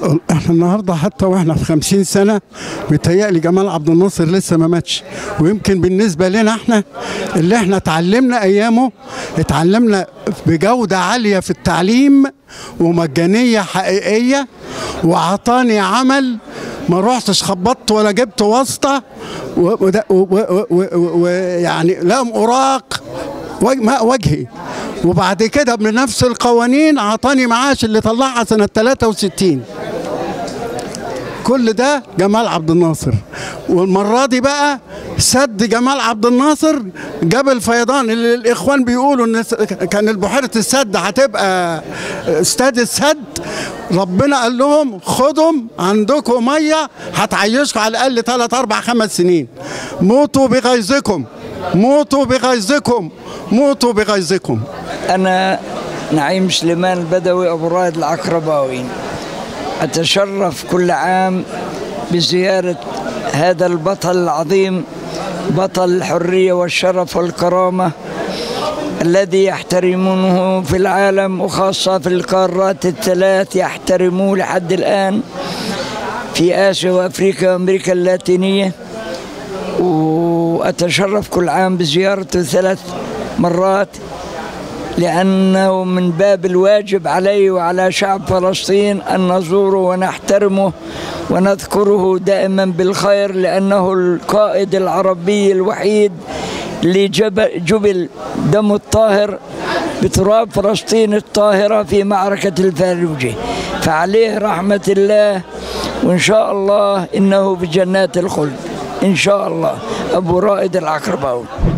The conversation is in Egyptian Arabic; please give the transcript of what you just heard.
احنا النهارده حتى واحنا في خمسين سنة متهيألي جمال عبد الناصر لسه ما ماتش ويمكن بالنسبة لنا احنا اللي احنا اتعلمنا ايامه اتعلمنا بجودة عالية في التعليم ومجانية حقيقية وعطاني عمل ما رحتش خبطت ولا جبت واسطة ويعني لم أراق وج- ماء وجهي وبعد كده بنفس القوانين عطاني معاش اللي طلعها سنة 63 كل ده جمال عبد الناصر والمرة دي بقى سد جمال عبد الناصر جاب الفيضان اللي الإخوان بيقولوا إن س- كان بحيرة السد هتبقى استاد السد ربنا قال لهم خدهم عندكم مية هتعيشكم على الأقل 3 4 5 سنين موتوا بغيظكم موتوا بغيظكم موتوا بغيظكم أنا نعيم سليمان البدوي أبو رائد العقرباوي أتشرف كل عام بزيارة هذا البطل العظيم بطل الحرية والشرف والكرامة الذي يحترمونه في العالم وخاصة في القارات الثلاث يحترموه لحد الآن في آسيا وأفريقيا وأمريكا اللاتينية وأتشرف كل عام بزيارته ثلاث مرات لأنه من باب الواجب علي وعلى شعب فلسطين أن نزوره ونحترمه ونذكره دائما بالخير لأنه القائد العربي الوحيد اللي جب- جبل دم الطاهر بتراب فلسطين الطاهرة في معركة الفالوجة فعليه رحمة الله وإن شاء الله إنه بجنات الخلد إن شاء الله أبو رائد العقرباوي